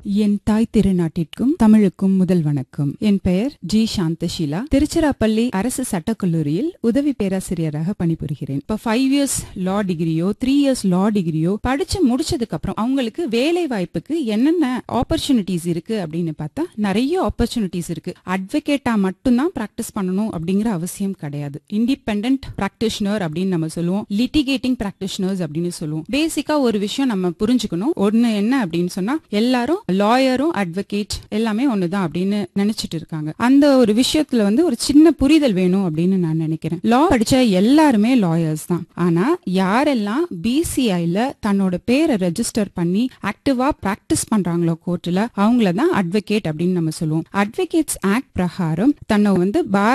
என் தாய் திருநாட்டிற்கும் தமிழுக்கும் முதல் வணக்கம் என் பெயர் ஜி சாந்தஷீலா திருச்சிராப்பள்ளி அரசு சட்டக்கல்லூரியில் உதவி பேராசிரியராக பணிபுரிகிறேன் இப்ப ஃபைவ் இயர்ஸ் லா டிகிரியோ த்ரீ இயர்ஸ் லா டிகிரியோ படிச்சு முடிச்சதுக்கு அப்புறம் அவங்களுக்கு வேலை வாய்ப்புக்கு என்னென்ன ஆப்பர்ச்சுனிட்டிஸ் இருக்கு அப்படின்னு பார்த்தா நிறைய ஆப்பர்ச்சுனிட்டிஸ் இருக்கு அட்வொகேட்டா மட்டும்தான் பிராக்டிஸ் பண்ணணும் அப்படிங்கிற அவசியம் கிடையாது இண்டிபெண்டன்ட் பிராக்டிஷனர் அப்படின்னு நம்ம சொல்லுவோம் லிட்டிகேட்டிங் பிராக்டிஷனர்ஸ் அப்படின்னு சொல்லுவோம் பேசிக்கா ஒரு விஷயம் நம்ம புரிஞ்சுக்கணும் ஒன்னு என்ன அப்படின்னு சொன்னா எல்லாரும் லாயரும் அட்வொகேட் எல்லாமே ஒண்ணுதான் அப்படின்னு நினைச்சிட்டு இருக்காங்க அந்த ஒரு விஷயத்துல வந்து ஒரு சின்ன புரிதல் வேணும் அப்படின்னு நான் நினைக்கிறேன் லா படிச்ச எல்லாருமே லாயர்ஸ் தான் ஆனா யாரெல்லாம் பிசிஐல தன்னோட பேரை ரெஜிஸ்டர் பண்ணி ஆக்டிவா பிராக்டிஸ் பண்றாங்களோ கோர்ட்ல அவங்கள தான் அட்வொகேட் அப்படின்னு நம்ம சொல்லுவோம் அட்வொகேட்ஸ் ஆக்ட் பிரகாரம் தன்னை வந்து பார்